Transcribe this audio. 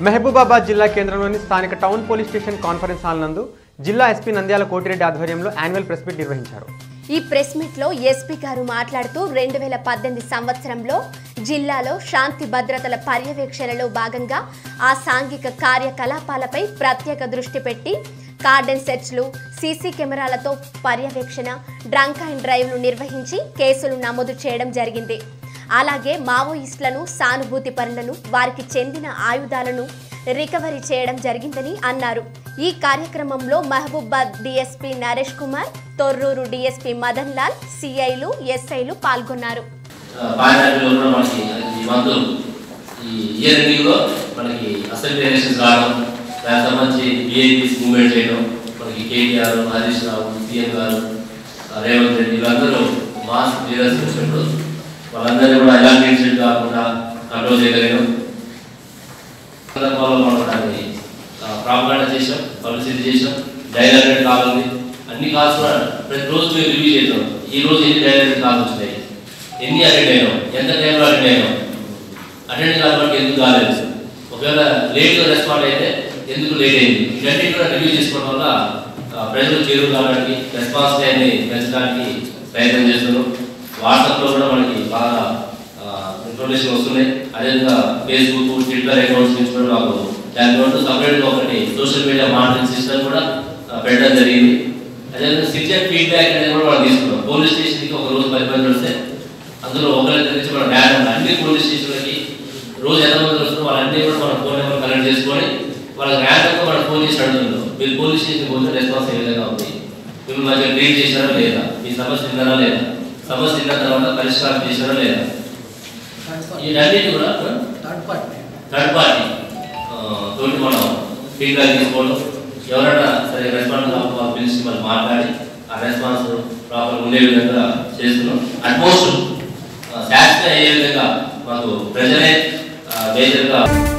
మహబూబాబాద్ జిల్లా కేంద్రంలోని స్థానిక town police station conference hall నందు జిల్లా ఎస్పీ నంద్యాల కోటిరెడ్డి ఆధ్వర్యంలో యాన్యువల్ ప్రెస్ మీట్ నిర్వహించారు ఈ ప్రెస్ మీట్ లో ఎస్పీ గారు మాట్లాడుతూ రెండు వేల పద్దెనిమిది సంవత్సరంలో జిల్లాలో శాంతి భద్రతల పర్యవేక్షణలో భాగంగా ఆ సాంఘిక కార్యకలాపాలపై ప్రత్యేక దృష్టి పెట్టి కార్డన్ సెర్చ్లు సీసీ కెమెరాలతో పర్యవేక్షణ డ్రంక్ అండ్ డ్రైవ్లు నిర్వహించి కేసులు నమోదు చేయడం జరిగింది అలాగే మావోయిస్టులను సానుభూతి పరులను వారికి చెందిన ఆయుధాలను రికవరీ చేయడం జరిగిందని అన్నారు ఈ కార్యక్రమంలో మహబూబాద్ డిఎస్పీ నరేష్ కుమార్ తొర్రూరు డిఎస్పీ మదన్ లాల్ సిఐలు ఎస్ఐలు పాల్గొన్నారు పాయింట్ కూడా మనకి ఈ మంత్ ఈ ఇయర్ ఎండింగ్లో మనకి అసెంబ్లీ ఎలక్షన్స్ రావడం దానికి సంబంధించి విఐపీస్ మూవ్మెంట్ చేయడం మనకి కేటీఆర్ హరీష్ రావు సీఎం గారు ఆ, రేవంత్ రెడ్డి వీళ్ళందరూ మాస్ లీడర్స్ వచ్చినప్పుడు వాళ్ళందరినీ కూడా ఎలాంటి ఇన్సిడెంట్ కాకుండా కంట్రోల్ చేయగలిగాం సందర్భాల్లో మనం దాన్ని ప్రాపర్గా చేసాం పబ్లిసిటీ చేసాం డైలాగ్ కావాలి అన్ని కాల్స్ కూడా ప్రతి రోజు మేము రివ్యూ చేద్దాం ఈ రోజు ఎన్ని డైలాగ్ కాల్స్ వచ్చినాయి ఎన్ని అటెండ్ అయినాం ఎంత టైంలో అటెండ్ అయినాం అటెండ్ కాకపోతే ఎందుకు కాలేదు ఒకవేళ లేట్గా రెస్పాండ్ అయితే ఎందుకు లేట్ అయింది ఇవన్నీ కూడా రివ్యూ చేసుకోవడం వల్ల ఆ, ప్రజలు చేరువు కావడానికి రెస్పాన్స్ టైంని పెంచడానికి ప్రయత్నం చేస్తున్నాం వాట్సాప్లో కూడా మనకి బాగా ఇన్ఫర్మేషన్ వస్తున్నాయి అదేవిధంగా ఫేస్బుక్ ట్విట్టర్ అకౌంట్స్ నుంచి కూడా మాకు దానితో సపరేట్గా ఒకటి సోషల్ మీడియా మానిటరింగ్ సిస్టమ్ కూడా ఆ, పెట్టడం జరిగింది అదేవిధంగా సిటిజన్ ఫీడ్బ్యాక్ అనేది కూడా మనం తీసుకున్నాం పోలీస్ స్టేషన్కి ఒక రోజు పది మంది వస్తే అందులో ఒకరి నుంచి మనం డేటా అన్ని పోలీస్ స్టేషన్లకి రోజు ఎంతమంది వస్తున్నారో వాళ్ళన్నీ కూడా మన ఫోన్ నెంబర్ కనెక్ట్ చేసుకొని వాళ్ళకి ర్యాండమ్గా మనం ఫోన్ చేసి అడుగుతున్నాం మీరు పోలీస్ స్టేషన్కి పోతే రెస్పాన్స్ ఏ విధంగా ఉంది మిమ్మల్ని మంచిగా ట్రీట్ చేశారా లేదా మీ సమస్య తిన్నారా లేదా సమస్య తిన్న తర్వాత పరిష్కారం చేశారా లేదా ఇవన్నిటి కూడా థర్డ్ పార్టీ థర్డ్ పార్టీ తోటి మనం ఫీడ్బ్యాక్ తీసుకోవడం ఎవరైనా సరే రెస్పాన్స్ కావాలి పిలిచి మనం మాట్లాడి ఆ రెస్పాన్స్ ప్రాపర్ ఉండే విధంగా చేస్తున్నాం అట్మోస్ట్ సాటిస్ఫై అయ్యే విధంగా మాకు ప్రజలే మేజర్గా